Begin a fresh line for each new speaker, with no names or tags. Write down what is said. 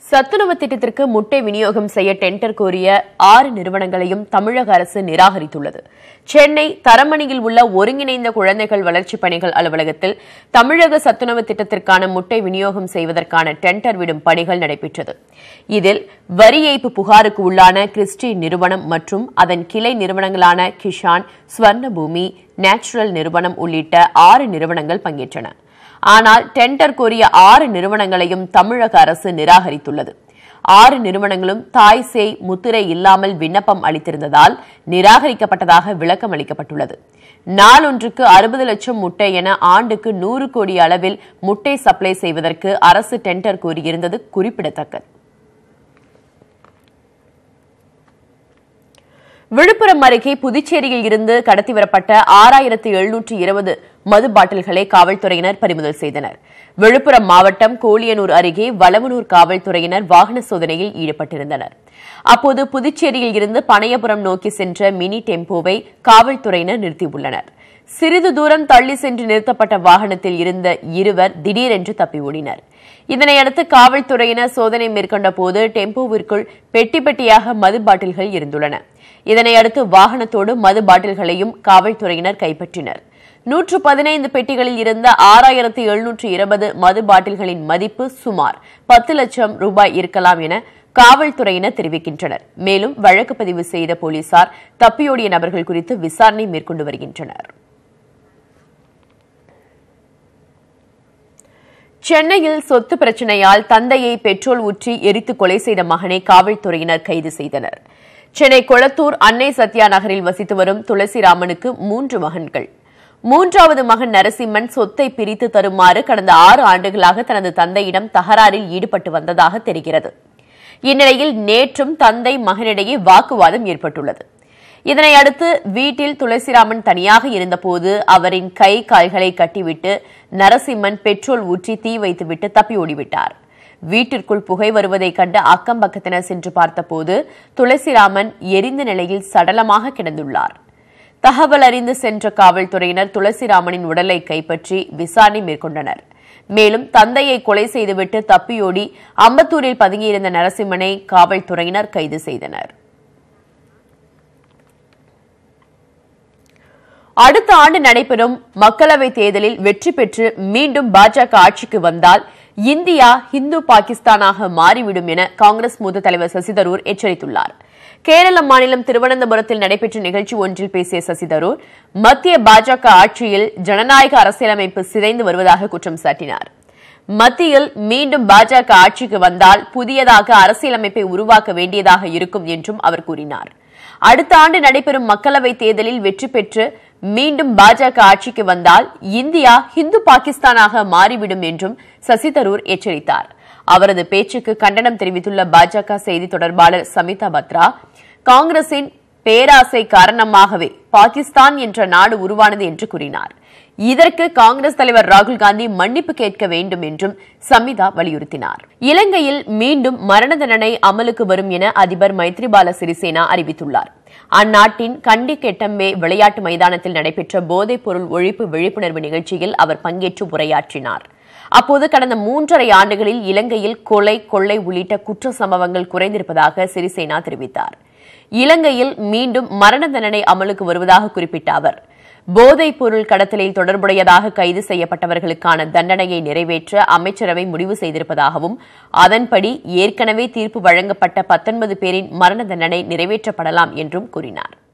சத்துணவு திட்டத்திற்கு முட்டை விநியோகம் செய்ய டெண்டர் கோரிய ஆறு நிறுவனங்களையும் தமிழக அரசு நிராகரித்துள்ளது சென்னை தரமணியில் உள்ள ஒருங்கிணைந்த குழந்தைகள் வளர்ச்சிப் பணிகள் அலுவலகத்தில் தமிழக சத்துணவு திட்டத்திற்கான முட்டை விநியோகம் செய்வதற்கான டெண்டர் விடும் பணிகள் நடைபெற்றது இதில் வரி ஏய்ப்பு புகாருக்கு உள்ளான கிறிஸ்டி நிறுவனம் மற்றும் அதன் கிளை நிறுவனங்களான கிஷான் ஸ்வர்ணபூமி நேச்சுரல் நிறுவனம் உள்ளிட்ட ஆறு நிறுவனங்கள் பங்கேற்றன ஆனால் டெண்டர் கோரிய ஆறு நிறுவனங்களையும் தமிழக அரசு நிராகரித்துள்ளது ஆறு நிறுவனங்களும் தாய் சேய் முத்திரை இல்லாமல் விண்ணப்பம் அளித்திருந்ததால் நிராகரிக்கப்பட்டதாக விளக்கம் அளிக்கப்பட்டுள்ளது நாளொன்றுக்கு அறுபது லட்சம் முட்டை என ஆண்டுக்கு நூறு கோடி அளவில் முட்டை சப்ளை செய்வதற்கு அரசு டெண்டர் கோரியிருந்தது குறிப்பிடத்தக்கது விழுப்புரம் அருகே புதுச்சேரியில் இருந்து கடத்தி வரப்பட்ட ஆறாயிரத்து எழுநூற்று இருபது மது பாட்டில்களை காவல்துறையினர் பறிமுதல் செய்தனர் விழுப்புரம் மாவட்டம் கோலியனூர் அருகே வளவனூர் காவல்துறையினர் வாகன சோதனையில் ஈடுபட்டிருந்தனர் அப்போது புதுச்சேரியில் இருந்து பனையபுரம் நோக்கி சென்ற மினி டெம்போவை காவல்துறையினர் நிறுத்தியுள்ளனர் சிறிது தூரம் தள்ளி சென்று நிறுத்தப்பட்ட வாகனத்தில் இருந்த இருவர் திடீரென்று தப்பி ஓடினர் இதனையடுத்து காவல்துறையினர் சோதனை மேற்கொண்ட போது டெம்போவிற்குள் பெட்டி பெட்டியாக மது பாட்டில்கள் இருந்துள்ளன இதனையடுத்து வாகனத்தோடு மது பாட்டில்களையும் காவல்துறையினர் கைப்பற்றினர் நூற்று பதினைந்து பெட்டிகளில் இருந்த ஆறாயிரத்து எழுநூற்று இருபது மது பாட்டில்களின் மதிப்பு சுமார் பத்து லட்சம் ரூபாய் இருக்கலாம் என காவல்துறையினர் தெரிவிக்கின்றனர் மேலும் வழக்கு பதிவு செய்த போலீசார் தப்பியோடிய நபர்கள் குறித்து விசாரணை மேற்கொண்டு வருகின்றனர் சென்னையில் சொத்து பிரச்சனையால் தந்தையை பெட்ரோல் ஊற்றி எரித்து கொலை செய்த மகனை காவல்துறையினர் கைது செய்தனர் சென்னை கொளத்தூர் அன்னை சத்யா நகரில் வசித்து வரும் துளசிராமனுக்கு மூன்று மகன்கள் மூன்றாவது மகன் நரசிம்மன் சொத்தை பிரித்து தருமாறு கடந்த ஆறு ஆண்டுகளாக தனது தந்தையிடம் தகராறில் ஈடுபட்டு வந்ததாக தெரிகிறது இந்நிலையில் நேற்றும் தந்தை மகனிடையே வாக்குவாதம் ஏற்பட்டுள்ளது இதனை அடுத்து வீட்டில் துளசிராமன் தனியாக இருந்தபோது அவரின் கை கால்களை கட்டிவிட்டு நரசிம்மன் பெட்ரோல் ஊற்றி தீ வைத்துவிட்டு தப்பி ஓடிவிட்டார் வீட்டிற்குள் புகை வருவதைக் கண்டு அக்கம் பக்கத்தினர் சென்று பார்த்தபோது துளசிராமன் எரிந்த நிலையில் சடலமாக கிடந்துள்ளார் தகவல் அறிந்து சென்ற காவல்துறையினர் துளசிராமனின் உடலை கைப்பற்றி விசாரணை மேற்கொண்டனர் மேலும் தந்தையை கொலை செய்துவிட்டு தப்பியோடி அம்பத்தூரில் பதுங்கியிருந்த நரசிம்மனை காவல்துறையினர் கைது செய்தனர் அடுத்த ஆண்டு நடைபெறும் மக்களவைத் தேர்தலில் வெற்றி பெற்று மீண்டும் பாஜக ஆட்சிக்கு வந்தால் இந்தியா இந்து பாகிஸ்தானாக மாறிவிடும் என காங்கிரஸ் மூத்த தலைவர் சசிதரூர் எச்சரித்துள்ளார் கேரள மாநிலம் திருவனந்தபுரத்தில் நடைபெற்ற நிகழ்ச்சி ஒன்றில் பேசிய சசிதரூர் மத்திய பாஜக ஆட்சியில் ஜனநாயக அரசியலமைப்பு சிதைந்து வருவதாக குற்றம் சாட்டினார் மத்தியில் மீண்டும் பாஜக ஆட்சிக்கு வந்தால் புதியதாக அரசியலமைப்பை உருவாக்க வேண்டியதாக இருக்கும் என்றும் அவர் கூறினார் அடுத்த ஆண்டு நடைபெறும் மக்களவைத் தேர்தலில் வெற்றி பெற்று மீண்டும் பாஜக ஆட்சிக்கு வந்தால் இந்தியா இந்து பாகிஸ்தானாக மாறிவிடும் என்றும் சசி தரூர் எச்சரித்தார் அவரது பேச்சுக்கு கண்டனம் தெரிவித்துள்ள பாஜக செய்தி தொடர்பாளர் சமிதா பத்ரா காங்கிரசின் பேராசை காரணமாகவே பாகிஸ்தான் என்ற நாடு உருவானது என்று கூறினார் இதற்கு காங்கிரஸ் தலைவர் ராகுல் காந்தி மன்னிப்பு கேட்க வேண்டும் என்றும் சமிதா வலியுறுத்தினார் இலங்கையில் மீண்டும் மரண தண்டனை அமலுக்கு வரும் என அதிபர் மைத்ரிபால சிறிசேனா அறிவித்துள்ளார் அந்நாட்டின் கண்டி கெட்டம்பே விளையாட்டு மைதானத்தில் நடைபெற்ற போதைப் பொருள் ஒழிப்பு விழிப்புணர்வு நிகழ்ச்சியில் அவர் பங்கேற்று உரையாற்றினார் அப்போது கடந்த மூன்றரை ஆண்டுகளில் இலங்கையில் கொலை கொள்ளை உள்ளிட்ட குற்ற சம்பவங்கள் குறைந்திருப்பதாக சிறிசேனா தெரிவித்தார் இலங்கையில் மீண்டும் மரண தண்டனை அமலுக்கு வருவதாக குறிப்பிட்ட அவர் போதைப் பொருள் கடத்தலில் தொடர்புடையதாக கைது செய்யப்பட்டவர்களுக்கான தண்டனையை நிறைவேற்ற அமைச்சரவை முடிவு செய்திருப்பதாகவும் அதன்படி ஏற்கனவே தீர்ப்பு வழங்கப்பட்ட பத்தொன்பது பேரின் மரண தண்டனை நிறைவேற்றப்படலாம் என்றும் கூறினார்